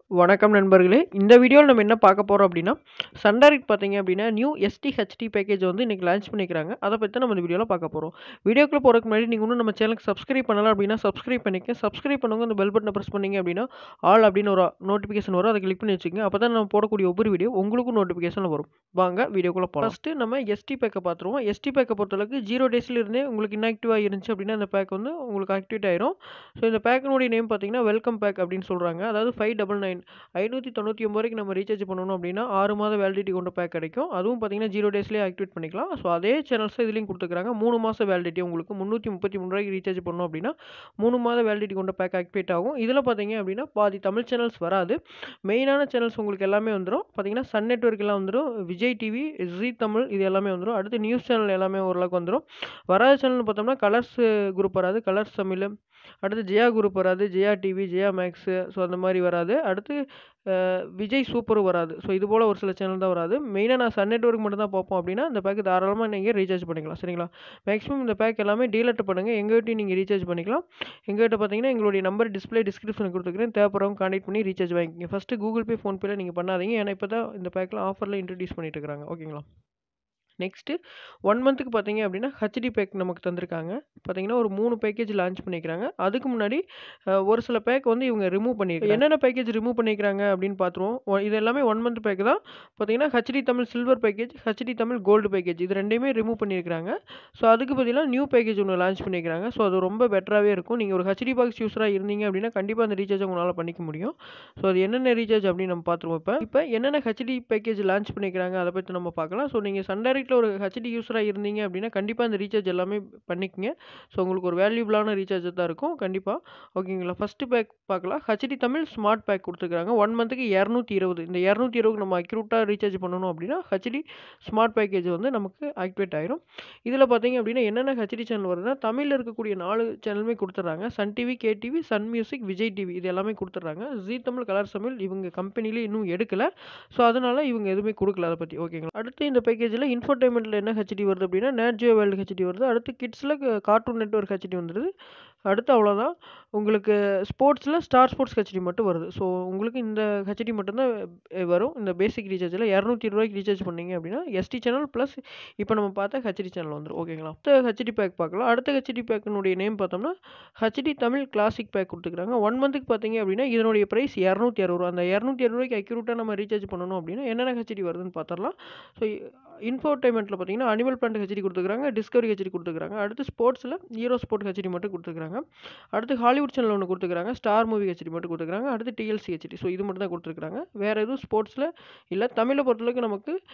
வணக்கம் நண்பர்களே! இந்த வீடியோல நம்ம என்ன பார்க்க போறோம் அப்டின்னா, சன் டைரக்ட் பார்த்தீங்க அப்டின்னா, நியூ எஸ்டி, ஹெச்டி பேக்கேஜ் வந்து இன்னைக்கு லான்ச் பண்ணியிருக்காங்க. அத பத்தி தான் நம்ம இந்த வீடியோல பார்க்க போறோம். வீடியோக்குள்ள போறதுக்கு முன்னாடி நீங்க இன்னும் நம்ம சேனலுக்கு சப்ஸ்கிரைப் பண்ணல அப்டின்னா, சப்ஸ்கிரைப் பண்ணிக்கங்க. சப்ஸ்கிரைப் பண்ணவங்க அந்த பெல் பட்டன பிரஸ் பண்ணீங்க அப்டின்னா, ஆல் அப்டின்னு ஒரு நோட்டிஃபிகேஷன் வரும். அத கிளிக் பண்ணி வச்சுக்கங்க. அப்பதான் நம்ம போடக்கூடிய ஒவ்வொரு வீடியோ உங்களுக்கும் நோட்டிஃபிகேஷன்ல வரும். வாங்க வீடியோக்குள்ள போலாம். ஃபர்ஸ்ட்டு நம்ம எஸ்டி பேக்க பார்த்துருவோம். எஸ்டி பேக்க பொறுத்தளவுக்கு 0 டேஸ்ல இருந்தே உங்களுக்கு இன்ஆக்டிவா இருந்துச்சு அப்டின்னா, இந்த பேக் வந்து உங்களுக்கு ஆக்டிவேட் ஆயிரும். ஸோ இந்த பேக்கினுடைய நேம் பார்த்தீங்கன்னா, வெல்கம் பேக் அப்டின்னு சொல்றாங்க. அதாவது 599 599 ரூபாய்க்கு நம்ம ரீசார்ஜ் பண்ணணும் அப்டின்னா, 6 மாத வேலிடிட்டி கொண்ட பேக் கிடைக்கும். அதுவும் பார்த்தீங்கன்னா, 0 டேஸ்லயே ஆக்டிவேட் பண்ணிக்கலாம். ஸோ அதே சேனல்ஸ் இதுலயும் குடுத்துருக்காங்க. 3 மாச வேலிடிட்டி உங்களுக்கு ரூ. 333 ரூபாய்க்கு ரீசார்ஜ் பண்ணோம் அப்டின்னா, 3 மாத வேலிடிட்டி கொண்ட பேக் ஆக்டிவேட் ஆகும். இதுல பார்த்தீங்க அப்டின்னா, பாதி தமிழ் சேனல்ஸ் வராது. மெயினான சேனல்ஸ் உங்களுக்கு எல்லாமே வந்துரும். பார்த்தீங்கன்னா, சன் நெட்வொர்க் எல்லாம் வந்துரும். விஜய் டிவி, ஜீ தமிழ் இது எல்லாமே வந்துரும். அடுத்து நியூஸ் சேனல் எல்லாமே ஓரளவுக்கு வந்துரும். வராத சேனல்னு பார்த்தோம்னா, கலர்ஸ் குரூப் வராது. கலர்ஸ் தமிழு, அடுத்து ஜெயா குரூப் வராது. Jaya TV, Jaya Max so அந்த மாரி வராது. அடுத்து அ விஜய் சூப்பரும் வராது. ஸோ இது போல ஒரு சில சேனல் தான் வராது. மெயினா நான் சன் நெட்வொர்க் மட்டும் தான் பார்ப்போம் அப்டின்னா, இந்த பேக் தாராளமா நீங்க ரீசார்ஜ் பண்ணிக்கலாம். சரிங்களா? மேக்ஸிமம் இந்த பேக் எல்லாமே டீலர்ட்ட பண்ணுங்க. எங்ககிட்டயும் நீங்க ரீசார்ஜ் பண்ணிக்கலாம். எங்ககிட்ட பார்த்தீங்கன்னா, எங்களுடைய நம்பர் டிஸ்ப்ளே டிஸ்கிரிப்ஷன்ல குடுத்துருக்கேன். தேவைப்படுறவங்க கான்டாக்ட் பண்ணி ரீசார்ஜ் வாங்கிக்கங்க. ஃபர்ஸ்ட்டு கூகுள் பே, ஃபோன் பேல நீங்க பண்ணாதீங்க. ஏன்னா, இப்ப தான் இந்த பேக்லாம் ஆஃபர்ல இன்ட்ரோடியூஸ் பண்ணிட்டு இருக்காங்க. ஓகேங்களா? நெக்ஸ்ட்டு 1 மந்த்துக்கு பார்த்தீங்க அப்டின்னா, ஹெச்டி பேக் நமக்கு தந்திருக்காங்க. பார்த்தீங்கன்னா, ஒரு 3 பேக்கேஜ் லான்ச் பண்ணியிருக்காங்க. அதுக்கு முன்னாடி அ ஒரு சில பேக் வந்து இவங்க ரிமூவ் பண்ணியிருக்காங்க. என்னென்ன பேக்கேஜ் ரிமூவ் பண்ணியிருக்காங்க அப்டின்னு பார்த்துருவோம். ஒ இது எல்லாமே 1 மந்த் பேக் தான். பார்த்தீங்கன்னா, HD Tamil silver package, HD Tamil gold package இது 2யுமே ரிமூவ் பண்ணியிருக்காங்க. ஸோ அதுக்கு பதிலா நியூ பேக்கேஜ் ஒண்ணு லான்ச் பண்ணியிருக்காங்க. ஸோ அது ரொம்ப பெட்டராவே இருக்கும். நீங்க ஒரு ஹெச்டி பாக்ஸ் யூசரா இருந்தீங்க அப்டின்னா, கண்டிப்பா அந்த ரீசார்ஜ உங்களால பண்ணிக்க முடியும். ஸோ அது என்னென்ன ரீசார்ஜ் அப்டின்னு நம்ம பார்த்துருவோம் இப்ப. இப்ப என்னென்ன ஹெச்டி பேக்கேஜ் லான்ச் பண்ணியிருக்காங்க அத பத்தி நம்ம பார்க்கலாம். ஸோ நீங்க சன் டைரக்ட்ல ஒரு ஹெச்டி யூசரா இருந்தீங்க அப்டின்னா, கண்டிப்பா இந்த ரீசார்ஜ் எல்லாமே பண்ணிக்கங்க. ஸோ உங்களுக்கு ஒரு வேல்யூபிளான ரீசார்ஜா தான் இருக்கும். கண்டிப்பா. ஓகேங்களா? ஃபர்ஸ்ட்டு பேக் பார்க்கலாம். ஹெச்டி தமிழ் ஸ்மார்ட் பேக் குடுத்துருக்காங்க. 1 மந்த்துக்கு 220 இந்த 220க்கு நம்ம அக்யூரேட்டா ரீசார்ஜ் பண்ணணும் அப்டின்னா, ஹெச்டி ஸ்மார்ட் பேக்கேஜ் வந்து நமக்கு ஆக்டிவேட் ஆயிரும். இதுல பார்த்தீங்க அப்டின்னா, என்னென்ன ஹெச்டி சேனல் வருதுன்னா, தமிழ்ல இருக்கக்கூடிய 4 சேனலுமே குடுத்துடுறாங்க. Sun TV, K TV, Sun music, Vijay TV இது எல்லாமே குடுத்துடுறாங்க. ஜீ தமிழ், கலர்ஸ் தமிழ் இவங்க கம்பெனிலே இன்னும் எடுக்கல. ஸோ அதனால இவங்க எதுவுமே குடுக்கல அத பத்தி. ஓகேங்களா? அடுத்து இந்த பேக்கேஜ்ல இன்ஃபோடெயின்மென்ட்ல என்ன ஹெச்டி வருது அப்டின்னா, நேட் ஜியோ வேர்ல்டு ஹெச்டி வருது. அடுத்து கிட்ஸ்ல கார்ட்டூன் நெட்வொர்க் ஹெச்டி வந்துருது. அடுத்து அவ்வளோதான். உங்களுக்கு ஸ்போர்ட்ஸ்ல ஸ்டார் ஸ்போர்ட்ஸ் ஹெச்டி மட்டும் வருது. ஸோ உங்களுக்கு இந்த ஹெச்டி மட்டும் தான் வரும். இந்த பேசிக் ரீசார்ஜ்ல ரூ. 220 ரீசார்ஜ் பண்ணீங்க அப்டின்னா, எஸ்டி சேனல் பிளஸ் இப்ப நம்ம பார்த்த ஹெச்டி சேனல் வந்துரும். ஓகேங்களா? அடுத்த ஹெச்டி பேக் பார்க்கலாம். அடுத்த ஹெச்டி பேக்கினுடைய நேம் பார்த்தோம்னா, ஹெச்டி தமிழ் கிளாசிக் பேக் குடுத்துருக்காங்க. 1 மந்த்துக்கு பார்த்தீங்க அப்டின்னா, இதனுடைய பிரைஸ் ரூ. 260 அந்த ரூ. 260க்கு அக்யூரேட்டா நம்ம ரீசார்ஜ் பண்ணணும் அப்டின்னா, என்னென்ன ஹெச்டி வருதுன்னு பார்த்துரலாம். ஸோ இன்ஃபோடெயின்மென்ட்ல பார்த்தீங்கன்னா, அனிமல் பிளான்ட் ஹெச்டி குடுத்துருக்காங்க. டிஸ்கவரி ஹெச்டி குடுத்துருக்காங்க. அடுத்து ஸ்போர்ட்ஸ்ல ஹீரோ ஸ்போர்ட் ஹெச்டி மட்டும் குடுத்துருக்காங்க. அடுத்து ஹாலிவுட் சேனல் ஒண்ணு குடுத்துருக்காங்க. ஸ்டார் மூவி ஹெச்டி மட்டும் குடுத்துருக்காங்க. அடுத்து டிஎல்சி ஹெச்டி. ஸோ இது மட்டும் தான் குடுத்துருக்காங்க. வேற எதுவும் ஸ்போர்ட்ஸ்ல இல்ல. தமிழ பொறுத்தளவுக்கு நமக்கு ரூ.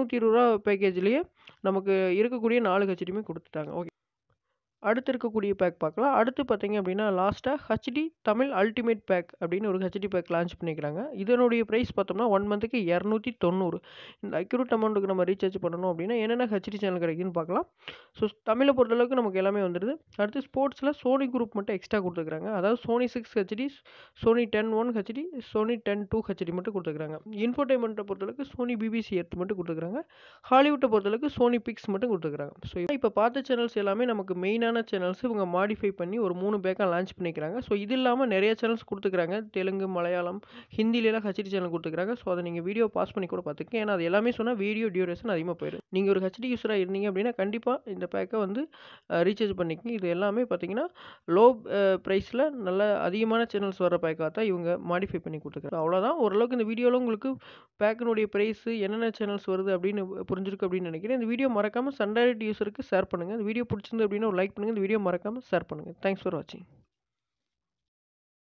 220 பேக்கேஜ்லயே நமக்கு இருக்கக்கூடிய 4 ஹெச்டியுமே குடுத்துட்டாங்க. ஓகே. அடுத்து இருக்கக்கூடிய பேக் பார்க்கலாம். அடுத்து பார்த்தீங்க அப்டின்னா, லாஸ்ட்டா ஹெச்டி தமிழ் அல்டிமேட் பேக் அப்டின்னு ஒரு ஹெச்டி பேக் லான்ச் பண்ணியிருக்காங்க. இதனுடைய பிரைஸ் பார்த்தோம்னா, 1 மந்த்துக்கு 290 இந்த அக்யூரேட் அமௌண்ட்க்கு நம்ம ரீசார்ஜ் பண்ணணும் அப்டின்னா, என்னென்ன ஹெச்டி சேனல் கிடைக்குதுன்னு பார்க்கலாம். ஸோ தமிழ பொறுத்தளவுக்கு நமக்கு எல்லாமே வந்துருது. அடுத்து ஸ்போர்ட்ஸ்ல சோனி குரூப் மட்டும் எக்ஸ்ட்ரா குடுத்துருக்காங்க. அதாவது Sony 6 HD, Sony 10 1 HD, Sony 10 2 HD மட்டும் குடுத்துருக்காங்க. இன்ஃபோடெயின்மென்ட்ட பொறுத்தளவுக்கு சோனி பிபிசி எர்த் மட்டும் குடுத்துருக்காங்க. ஹாலிவுட்ட பொறுத்தளவுக்கு சோனி பிக்ஸ் மட்டும் குடுத்துருக்காங்க. ஸோ இப்ப பார்த்த சேனல்ஸ் எல்லாமே நமக்கு மெயினான சேனல்ஸ் இவங்க மாடிஃபை பண்ணி ஒரு 3 பேக்கா லான்ச் பண்ணியிருக்காங்க. ஸோ இது இல்லாம நெறைய சேனல்ஸ் குடுத்துருக்காங்க. தெலுங்கு, மலையாளம், ஹிந்திலலாம் ஹெச்டி சேனல் குடுத்துருக்காங்க. ஸோ அத நீங்க வீடியோ பாஸ் பண்ணி கூட பார்த்துக்கங்க. ஏன்னா, அது எல்லாமே சொன்னா வீடியோ டியூரேஷன் அதிகமா போயிரும். நீங்க ஒரு ஹெச்டி யூசரா இருந்தீங்க அப்டின்னா, கண்டிப்பா இந்த பேக்க வந்து அ ரீசார்ஜ் பண்ணிக்கங்க. இது எல்லாமே பார்த்தீங்கன்னா, லோ அ பிரைஸ்ல நல்ல அதிகமான சேனல்ஸ் வர பேக்கா தான் இவங்க மாடிஃபை பண்ணி குடுத்துருக்காங்க. அவ்வளோதான். ஓரளவுக்கு இந்த வீடியோல உங்களுக்கு பேக்கினுடைய பிரைஸ் என்னென்ன சேனல்ஸ் வருது அப்டின்னு புரிஞ்சிருக்கும் அப்டின்னு நெனைக்கிறேன். இந்த வீடியோ மறக்காம சன் டைரக்ட் யூசருக்கு ஷேர் பண்ணுங்க. இந்த வீடியோ புடிச்சிருந்து அப்டின்னா ஒரு லைக் பண்ணுங்க. இந்த வீடியோ மறக்காம ஷேர் பண்ணுங்க. தேங்க்ஸ் ஃபார் வாட்சிங்.